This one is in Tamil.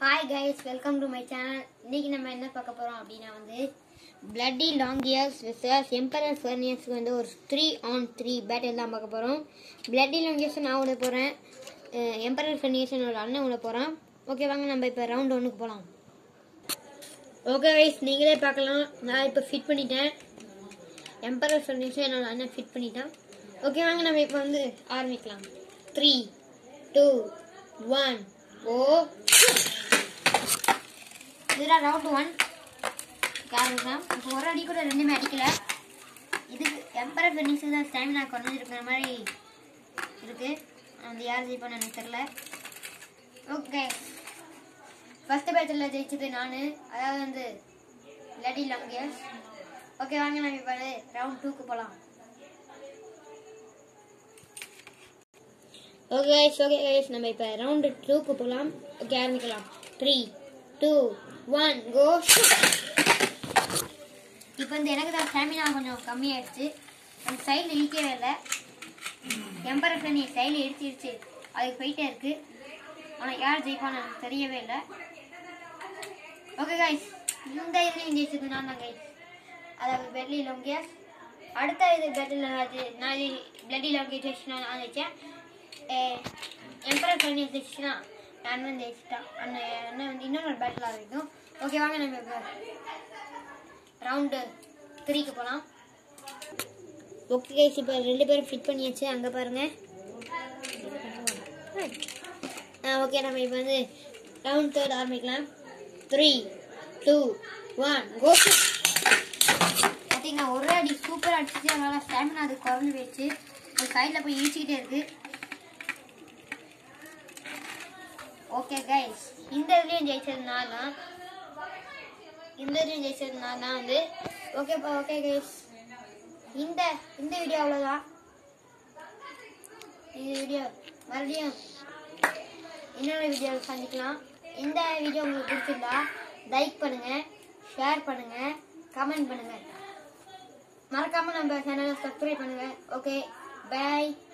hi guys welcome to my channel இன்னைக்கு நம்ம என்ன பார்க்க போறோம் அப்படின்னா வந்து bloody long years wishes emperor ஃபர்னியர்ஸ்க்கு வந்து ஒரு த்ரீ ஆன் த்ரீ பேட்டில் தான் பார்க்க போகிறோம் பிளட்டி லாங் இயர்ஸ் நான் விட போகிறேன் எம்பரர் ஃபர்னியர்ஸ் என்னோட அண்ணன் விட போகிறான் ஓகே வாங்க நம்ம இப்போ ரவுண்ட் ஒன்றுக்கு போகலாம் ஓகே கைஸ் நீங்களே பார்க்கலாம் நான் இப்போ ஃபிட் பண்ணிட்டேன் எம்பரர் ஃபர்னிச்சர் என்னோட அண்ணன் ஃபிட் பண்ணிட்டான் ஓகே வாங்க நம்ம இப்போ வந்து ஆரம்பிக்கலாம் த்ரீ டூ ஒன் ஓ இதுதான் ரவுண்ட் ஒன் ஆரம்பிக்கலாம் இப்போ ஒரு அடி கூட ரெண்டுமே அடிக்கல இதுக்கு எம்பரர் ஃபர்னிச்சர் தான் ஸ்டாமினா கொண்டு இருக்கிற மாதிரி இருக்கு அந்த யார் ஜெயிப்பான்னு எனக்கு தெரியல ஓகே ஃபர்ஸ்ட் பேட்டில் ஜெயிச்சது நான் அதாவது வந்து லடி லாங்கியர்ஸ் ஓகே வாங்க நம்ம இப்போ ரவுண்ட் டூக்கு போகலாம் ஓகே கைஸ் ஓகே கைஸ் நம்ம இப்போ ரவுண்டு டூக்கு போகலாம் ஓகே ஆரம்பிக்கலாம் த்ரீ டூ ஒன் கோ இப்போ வந்து எனக்கு தான் ஸ்டாமினா கொஞ்சம் கம்மியாயிடுச்சு அந்த சைடில் இழுக்கவே இல்லை எம்பரர் பண்ணி சைடில் இடிச்சிருச்சு அதுக்கு போயிட்டே இருக்கு ஆனால் யார் ஜெயிப்பான்னு எனக்கு தெரியவே இல்லை ஓகே கைஸ் இந்த இதுலேயும் ஜெயிச்சது நான் தான் கைஸ் அதாவது பெட்லி லோங்கியஸ் அடுத்த இது பெட்டில் நான் பிளட்டி லோங்கி ஜெயிச்சுனா நான் ஜெயிச்சேன் எம்பரர் பண்ணி ஜெயிச்சுனா நான் வந்து ஜெயிச்சிட்டான் அண்ணன் அண்ணன் வந்து இன்னொரு பேட்டில் ஆரம்பிக்கும் ஓகே வாங்க நம்ம இப்போ ரவுண்டு த்ரீக்கு போகலாம் ஓகே கைஸ் இப்போ ரெண்டு பேரும் ஃபிட் பண்ணியாச்சு அங்கே பாருங்கள் ஆ ஓகே நம்ம இப்போ வந்து ரவுண்ட் தேர்ட் ஆரம்பிக்கலாம் த்ரீ டூ ஒன் கோ பார்த்தீங்கன்னா ஒரே அடி சூப்பர் அடிச்சிச்சு அதனால ஸ்டாமினா அது குறைஞ்சு போயிடுச்சு அது சைடில் போய் இடிச்சுக்கிட்டே இருக்கு ஓகே கைஸ் இந்த இதுலேயும் ஜெயிச்சது நான் தான் இந்த இதுலேயும் ஜெயிச்சது நான் தான் வந்து ஓகேப்பா ஓகே கைஸ் இந்த இந்த வீடியோ அவ்வளோதான் இந்த வீடியோ மறுபடியும் இன்னொரு வீடியோவில் சந்திக்கலாம் இந்த வீடியோ உங்களுக்கு பிடிச்சிருந்தா லைக் பண்ணுங்க ஷேர் பண்ணுங்க கமெண்ட் பண்ணுங்க மறக்காம நம்ம சேனலை சப்ஸ்கிரைப் பண்ணுங்க ஓகே பை